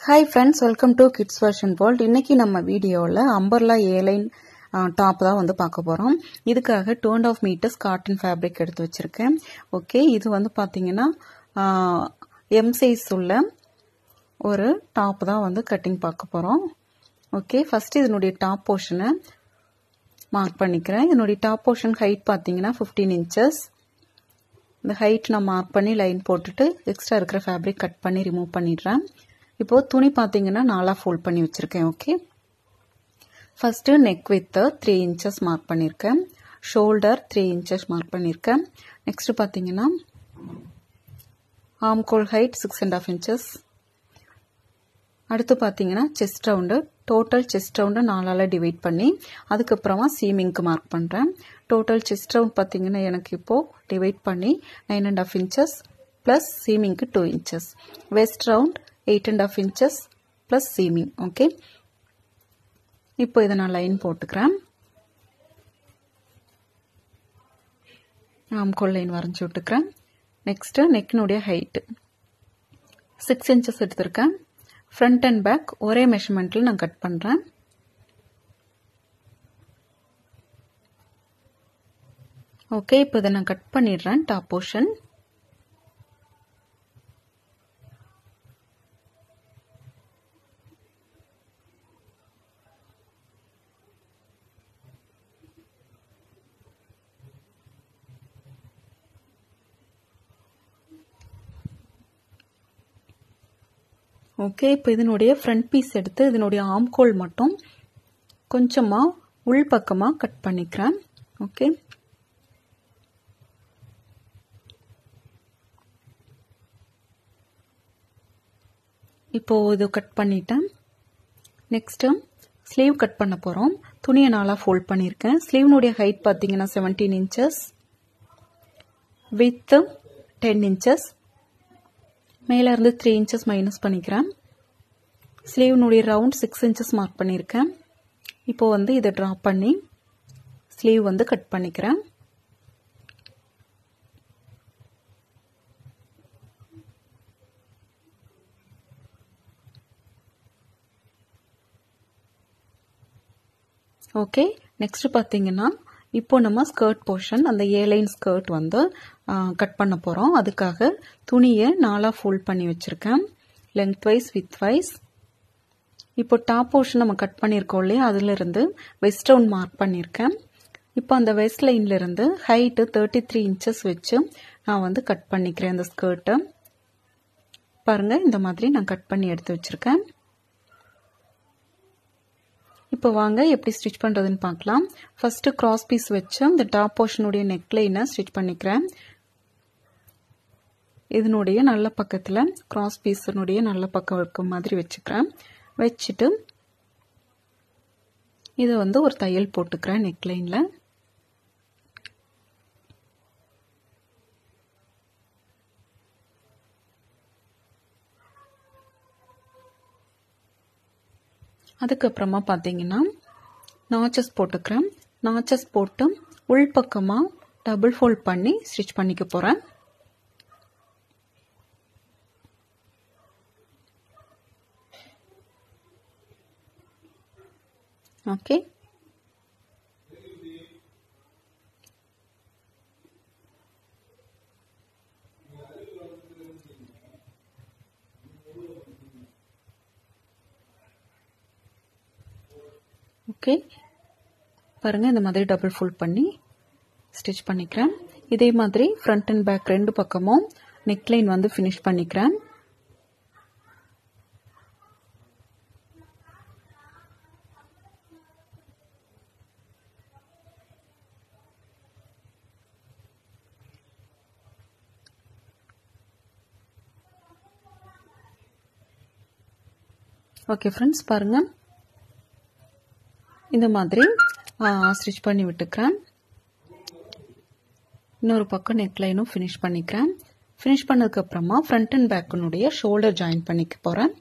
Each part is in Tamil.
hi friends welcome to kids version world இன்னைக்கு நம்ம வீடியோவில் அம்பர்லா ஏலைன் டாப் தான் வந்து பார்க்க போகிறோம் இதுக்காக two and half meters cotton fabric எடுத்து வச்சுருக்கேன் ஓகே இது வந்து பார்த்தீங்கன்னா எம் சைஸ் உள்ள ஒரு டாப் தான் வந்து கட்டிங் பார்க்க போகிறோம் ஓகே ஃபஸ்ட்டு இதனுடைய டாப் போர்ஷனை மார்க் பண்ணிக்கிறேன் இதனுடைய டாப் போர்ஷன் ஹைட் பார்த்தீங்கன்னா ஃபிஃப்டீன் இன்ச்சஸ் இந்த ஹைட் நான் மார்க் பண்ணி லைன் போட்டுட்டு எக்ஸ்ட்ரா இருக்கிற ஃபேப்ரிக் கட் பண்ணி ரிமூவ் பண்ணிடுறேன் இப்போது துணி பார்த்தீங்கன்னா நாலாக ஃபோல்ட் பண்ணி வச்சுருக்கேன் okay first neck width three inches mark பண்ணியிருக்கேன் ஷோல்டர் த்ரீ இன்ச்சஸ் மார்க் பண்ணியிருக்கேன் நெக்ஸ்ட்டு பார்த்தீங்கன்னா ஆம்கோல் height six and half inches அடுத்து பார்த்தீங்கன்னா செஸ்ட் ரவுண்டு டோட்டல் செஸ்ட் ரவுண்டை நாலால் டிவைட் பண்ணி அதுக்கப்புறமா சீமிங்க்கு மார்க் பண்ணுறேன் டோட்டல் செஸ்ட் ரவுண்ட் பார்த்தீங்கன்னா எனக்கு இப்போது டிவைட் பண்ணி nine and half inches plus சீமிங்க்கு two inches waist round eight and half inches plus seaming okay இப்போ இதை நான் லைன் போட்டுக்கிறேன் ஆம்கோல் லைன் வரைஞ்சி விட்டுக்கிறேன் நெக்ஸ்ட்டு நெக்கினுடைய ஹைட்டு சிக்ஸ் இன்ச்சஸ் எடுத்திருக்கேன் ஃப்ரண்ட் அண்ட் பேக் ஒரே மெஷர்மெண்ட்டில் நான் கட் பண்ணுறேன் ஓகே இப்போ இதை நான் கட் பண்ணிடுறேன் டாப் போர்ஷன் ஓகே இப்போ இதனுடைய ஃப்ரண்ட் பீஸ் எடுத்து இதனுடைய ஆம்கோல் மட்டும் கொஞ்சமாக உள் பக்கமாக கட் பண்ணிக்கிறேன் ஓகே இப்போது இது கட் பண்ணிட்டேன் நெக்ஸ்ட்டு ஸ்லீவ் கட் பண்ண போகிறோம் துணியை நாளாக ஃபோல்ட் பண்ணியிருக்கேன் ஸ்லீவ்னுடைய ஹைட் பார்த்தீங்கன்னா seventeen inches width ten inches மேலே இருந்து த்ரீ இன்ச்சஸ் மைனஸ் பண்ணிக்கிறேன் ஸ்லீவ்னுடைய ரவுண்ட் சிக்ஸ் இன்ச்சஸ் மார்க் பண்ணியிருக்கேன் இப்போ வந்து இதை ட்ராப் பண்ணி ஸ்லீவ் வந்து கட் பண்ணிக்கிறேன் ஓகே நெக்ஸ்ட் பார்த்தீங்கன்னா இப்போ நம்ம ஸ்கர்ட் போர்ஷன் அந்த ஏலைன் ஸ்கர்ட் வந்து கட் பண்ண போகிறோம் அதுக்காக துணியை நாலாக ஃபோல்ட் பண்ணி வச்சுருக்கேன் லென்த் வைஸ் வித் வைஸ் இப்போ டாப் போர்ஷன் நம்ம கட் பண்ணியிருக்கோம் இல்லையா அதிலிருந்து வெஸ்ட் ரவுண்ட் மார்க் பண்ணியிருக்கேன் இப்போ அந்த வெஸ்ட் லைன்லேருந்து ஹைட்டு தேர்ட்டி த்ரீ இன்ச்சஸ் வச்சு நான் வந்து கட் பண்ணிக்கிறேன் அந்த ஸ்கர்ட்டை பாருங்கள் இந்த மாதிரி நான் கட் பண்ணி எடுத்து வச்சுருக்கேன் இப்போ வாங்க எப்படி ஸ்டிச் பண்ணுறதுன்னு பார்க்கலாம் ஃபஸ்ட்டு க்ராஸ் பீஸ் வச்சு இந்த டாப் போர்ஷனுடைய நெக்லைனை ஸ்டிச் பண்ணிக்கிறேன் இதனுடைய நல்ல பக்கத்தில் க்ராஸ் பீஸினுடைய நல்ல பக்கம் இருக்க மாதிரி வச்சுக்கிறேன் வச்சுட்டு இதை வந்து ஒரு தையல் போட்டுக்கிறேன் நெக்லைனில் அதுக்கப்புறமா பார்த்தீங்கன்னா நாச்சஸ் போட்டுக்கிறேன் நாச்சஸ் போட்டு உள்பக்கமாக டபுள் ஃபோல்ட் பண்ணி ஸ்டிச் பண்ணிக்க போகிறேன் ஓகே ஓகே பாருங்கள் இந்த மாதிரி டபுள் ஃபுல் பண்ணி ஸ்டிச் பண்ணிக்கிறேன் இதே மாதிரி ஃப்ரண்ட் அண்ட் பேக் ரெண்டு பக்கமும் நெக்லைன் வந்து ஃபினிஷ் பண்ணிக்கிறேன் ஓகே ஃப்ரெண்ட்ஸ் பாருங்கள் இந்த மாதிரி ஸ்டிச் பண்ணி விட்டுக்கிறேன் இன்னொரு பக்கம் நெக்லைனும் ஃபினிஷ் பண்ணிக்கிறேன் ஃபினிஷ் பண்ணதுக்கப்புறமா ஃப்ரண்ட் அண்ட் பேக்கினுடைய ஷோல்டர் ஜாயின் பண்ணிக்க போகிறேன்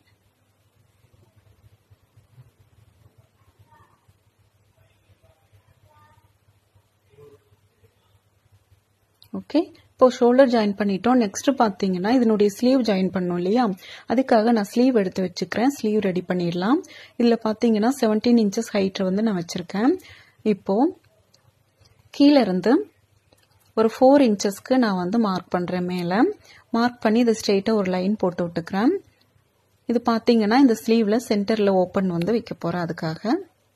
ஓகே இப்போ ஷோல்டர் ஜாயின் பண்ணிட்டோம் நெக்ஸ்ட் பார்த்தீங்கன்னா இதனுடைய ஸ்லீவ் ஜாயின் பண்ணோம் இல்லையா அதுக்காக நான் ஸ்லீவ் எடுத்து வச்சுக்கிறேன் ஸ்லீவ் ரெடி பண்ணிடலாம் இதில் பார்த்தீங்கன்னா செவன்டீன் இன்ச்சஸ் ஹைட்டை வந்து நான் வச்சுருக்கேன் இப்போ கீழே இருந்து ஒரு ஃபோர் இன்ச்சஸ்க்கு நான் வந்து மார்க் பண்ணுறேன் மேலே மார்க் பண்ணி இதை ஸ்ட்ரெயிட்டாக ஒரு லைன் போட்டு விட்டுக்கிறேன் இது பார்த்தீங்கன்னா இந்த ஸ்லீவில் சென்டரில் ஓப்பன் வந்து வைக்க போகிறேன் அதுக்காக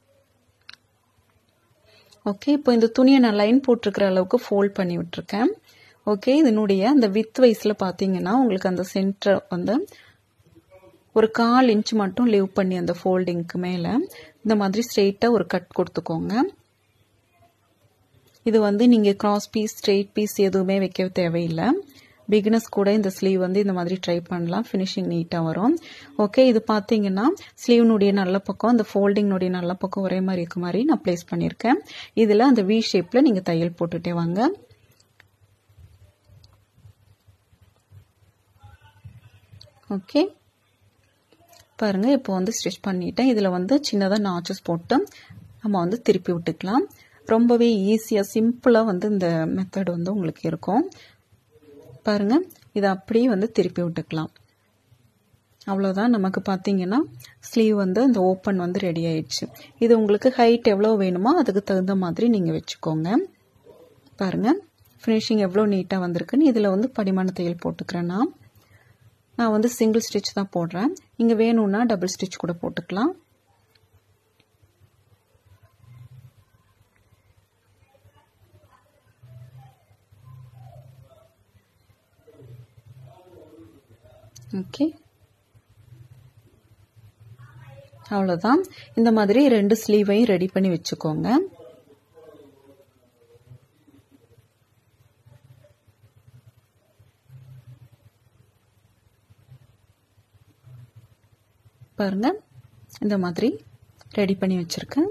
ஓகே இப்போ இந்த துணியை நான் லைன் போட்டிருக்கிற அளவுக்கு ஃபோல்ட் பண்ணி விட்டுருக்கேன் ஓகே இதனுடைய அந்த வித் வைஸில் பார்த்தீங்கன்னா உங்களுக்கு அந்த சென்டர் வந்து ஒரு கால் இன்ச் மட்டும் லீவ் பண்ணி அந்த ஃபோல்டிங்க்கு மேலே இந்த மாதிரி ஸ்ட்ரெயிட்டாக ஒரு கட் கொடுத்துக்கோங்க இது வந்து நீங்கள் கிராஸ் பீஸ் ஸ்ட்ரெயிட் பீஸ் எதுவுமே வைக்க தேவையில்லை பிகினஸ் கூட இந்த ஸ்லீவ் வந்து இந்த மாதிரி ட்ரை பண்ணலாம் ஃபினிஷிங் நீட்டாக வரும் ஓகே இது பார்த்தீங்கன்னா ஸ்லீவ்னுடைய நல்ல பக்கம் அந்த ஃபோல்டிங்னுடைய நல்ல பக்கம் ஒரே மாதிரி இருக்க மாதிரி நான் ப்ளேஸ் பண்ணியிருக்கேன் இதில் அந்த வி ஷேப்பில் நீங்கள் தையல் போட்டுட்டே வாங்க ஓகே பாருங்கள் இப்போ வந்து ஸ்டிச் பண்ணிட்டேன் இதில் வந்து சின்னதாக நாச்சஸ் போட்டு நம்ம வந்து திருப்பி விட்டுக்கலாம் ரொம்பவே ஈஸியாக சிம்பிளாக வந்து இந்த மெத்தட் வந்து உங்களுக்கு இருக்கும் பாருங்கள் இதை அப்படியே வந்து திருப்பி விட்டுக்கலாம் அவ்வளோதான் நமக்கு பார்த்தீங்கன்னா ஸ்லீவ் வந்து அந்த ஓப்பன் வந்து ரெடி ஆயிடுச்சு இது உங்களுக்கு ஹைட் எவ்வளோ வேணுமோ அதுக்கு தகுந்த மாதிரி நீங்கள் வச்சுக்கோங்க பாருங்கள் ஃபினிஷிங் எவ்வளோ நீட்டாக வந்திருக்குன்னு இதில் வந்து படிமான தையல் போட்டுக்கிறேன் நான் நான் வந்து சிங்கிள் ஸ்டிச் தான் போடுறேன் இங்கே வேணும்னா டபுள் ஸ்டிச் கூட போட்டுக்கலாம் ஓகே அவ்வளோதான் இந்த மாதிரி ரெண்டு ஸ்லீவையும் ரெடி பண்ணி வச்சுக்கோங்க பாருங்க இந்த மாதிரி ரெடி பண்ணி வச்சுருக்கேன்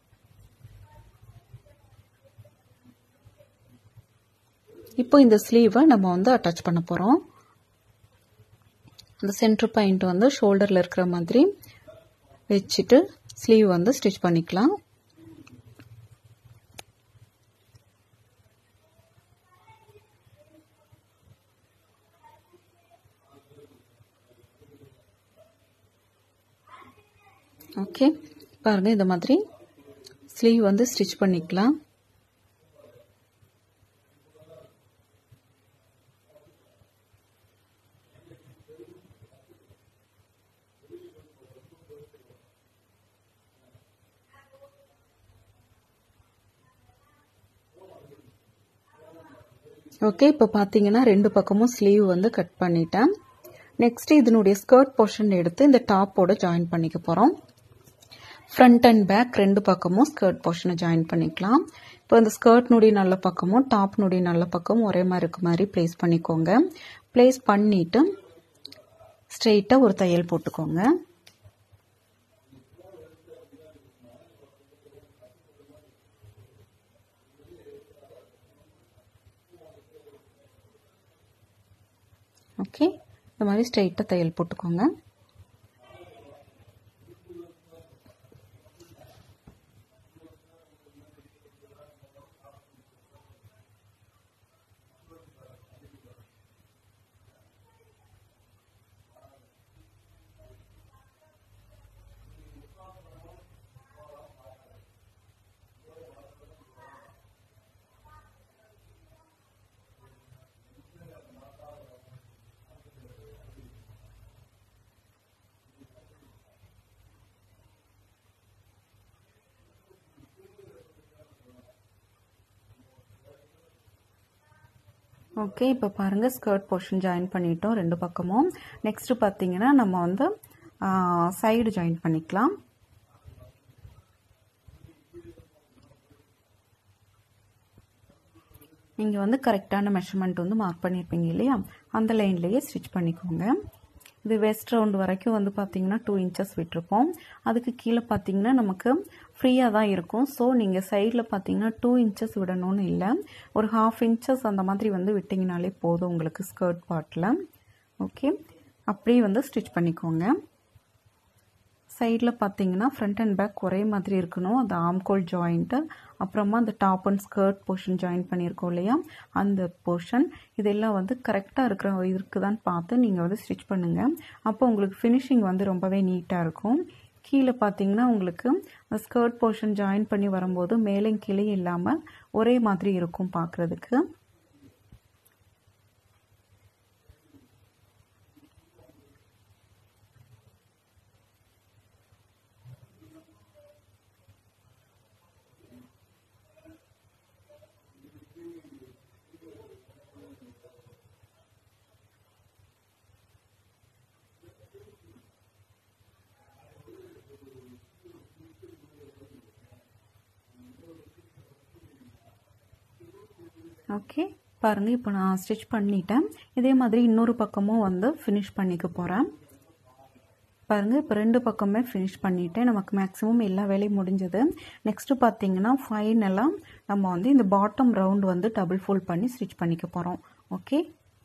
இப்போ இந்த ஸ்லீவை நம்ம வந்து அட்டாச் பண்ண போகிறோம் அந்த சென்டர் பாயிண்ட் வந்து ஷோல்டரில் இருக்கிற மாதிரி வச்சுட்டு ஸ்லீவ் வந்து ஸ்டிச் பண்ணிக்கலாம் ஓகே பாருங்கள் இந்த மாதிரி ஸ்லீவ் வந்து ஸ்டிச் பண்ணிக்கலாம் ஓகே இப்போ பார்த்தீங்கன்னா ரெண்டு பக்கமும் ஸ்லீவ் வந்து கட் பண்ணிட்டேன் நெக்ஸ்ட் இதனுடைய ஸ்கர்ட் போர்ஷன் எடுத்து இந்த டாப்போட ஜாயின் பண்ணிக்க போகிறோம் ஃப்ரண்ட் அண்ட் பேக் ரெண்டு பக்கமும் ஸ்கர்ட் போர்ஷனை ஜாயின் பண்ணிக்கலாம் இப்போ இந்த ஸ்கர்ட்னுடைய நல்ல பக்கமும் டாப்னுடைய நல்ல பக்கமும் ஒரே மாதிரி இருக்க மாதிரி ப்ளேஸ் பண்ணிக்கோங்க ப்ளேஸ் பண்ணிவிட்டு ஸ்ட்ரெயிட்டாக ஒரு தையல் போட்டுக்கோங்க ஓகே இந்த மாதிரி ஸ்ட்ரெயிட்டாக தையல் போட்டுக்கோங்க ஓகே இப்போ பாருங்கள் ஸ்கர்ட் போர்ஷன் ஜாயின் பண்ணிட்டோம் ரெண்டு பக்கமும் நெக்ஸ்ட்டு பார்த்தீங்கன்னா நம்ம வந்து சைடு ஜாயின் பண்ணிக்கலாம் நீங்கள் வந்து கரெக்டான மெஷர்மெண்ட் வந்து மார்க் பண்ணியிருப்பீங்க இல்லையா அந்த லைன்லேயே ஸ்டிச் பண்ணிக்கோங்க இது வெஸ்ட் ரவுண்ட் வரைக்கும் வந்து பார்த்தீங்கன்னா டூ இன்ச்சஸ் விட்டுருப்போம் அதுக்கு கீழே பார்த்தீங்கன்னா நமக்கு ஃப்ரீயாக தான் இருக்கும் ஸோ நீங்கள் சைடில் பார்த்தீங்கன்னா டூ இன்ச்சஸ் விடணும்னு இல்லை ஒரு ஹாஃப் இன்ச்சஸ் அந்த மாதிரி வந்து விட்டிங்கனாலே போதும் உங்களுக்கு ஸ்கர்ட் பார்ட்டில் ஓகே அப்படியே வந்து ஸ்டிச் பண்ணிக்கோங்க சைடில் பார்த்தீங்கன்னா ஃப்ரண்ட் அண்ட் பேக் ஒரே மாதிரி இருக்கணும் அந்த ஆம்கோல் ஜாயிண்ட்டு அப்புறமா அந்த top and skirt portion join பண்ணியிருக்கோம் இல்லையா அந்த போர்ஷன் இதெல்லாம் வந்து கரெக்டாக இருக்கிற இருக்குதான்னு பார்த்து நீங்கள் வந்து ஸ்டிச் பண்ணுங்கள் அப்போ உங்களுக்கு ஃபினிஷிங் வந்து ரொம்பவே நீட்டாக இருக்கும் கீழே பார்த்தீங்கன்னா உங்களுக்கு ஸ்கர்ட் போர்ஷன் ஜாயின் பண்ணி வரும்போது மேலே கீழே இல்லாமல் ஒரே மாதிரி இருக்கும் பார்க்குறதுக்கு ஓகே பாருங்கள் இப்போ நான் ஸ்டிச் பண்ணிட்டேன் இதே மாதிரி இன்னொரு பக்கமும் வந்து ஃபினிஷ் பண்ணிக்க போகிறேன் பாருங்கள் இப்போ ரெண்டு பக்கமே ஃபினிஷ் பண்ணிவிட்டேன் நமக்கு மேக்ஸிமம் எல்லா வேலையும் முடிஞ்சது நெக்ஸ்ட்டு பார்த்தீங்கன்னா ஃபைனலாக நம்ம வந்து இந்த பாட்டம் ரவுண்ட் வந்து டபுள் ஃபோல்ட் பண்ணி ஸ்டிச் பண்ணிக்க போகிறோம் ஓகே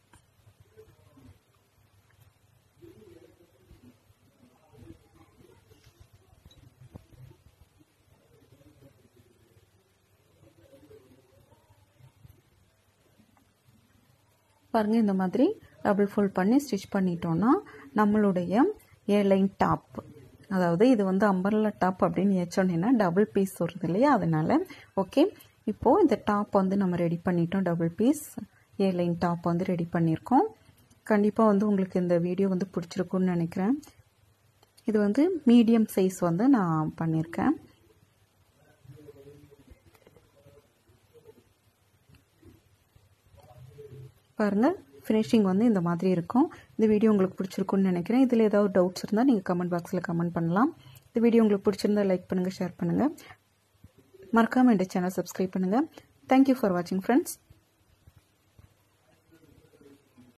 பாருங்கள் இந்த மாதிரி டபுள் ஃபோல்ட் பண்ணி ஸ்டிச் பண்ணிட்டோன்னா நம்மளுடைய ஏலைன் டாப் அதாவது இது வந்து அம்பர்லா டாப் அப்படின்னு ஏச்சோன்னா டபுள் பீஸ் வருது இல்லையா அதனால் ஓகே இப்போது இந்த டாப் வந்து நம்ம ரெடி பண்ணிட்டோம் டபுள் பீஸ் ஏலைன் டாப் வந்து ரெடி பண்ணியிருக்கோம் கண்டிப்பாக வந்து உங்களுக்கு இந்த வீடியோ வந்து பிடிச்சிருக்குன்னு நினைக்கிறேன் இது வந்து மீடியம் சைஸ் வந்து நான் பண்ணியிருக்கேன் பாருங்கள் ஃபினிஷிங் வந்து இந்த மாதிரி இருக்கும் இந்த வீடியோ உங்களுக்கு பிடிச்சிருக்குன்னு நினைக்கிறேன் இதில் ஏதாவது டவுட்ஸ் இருந்தால் நீங்கள் கமெண்ட் பாக்ஸில் கமெண்ட் பண்ணலாம் இந்த வீடியோ உங்களுக்கு பிடிச்சிருந்தா லைக் பண்ணுங்கள் ஷேர் பண்ணுங்கள் மறக்காமல் இந்த சேனல் சப்ஸ்கிரைப் பண்ணுங்கள் தேங்க்யூ ஃபார் வாட்சிங் ஃப்ரெண்ட்ஸ்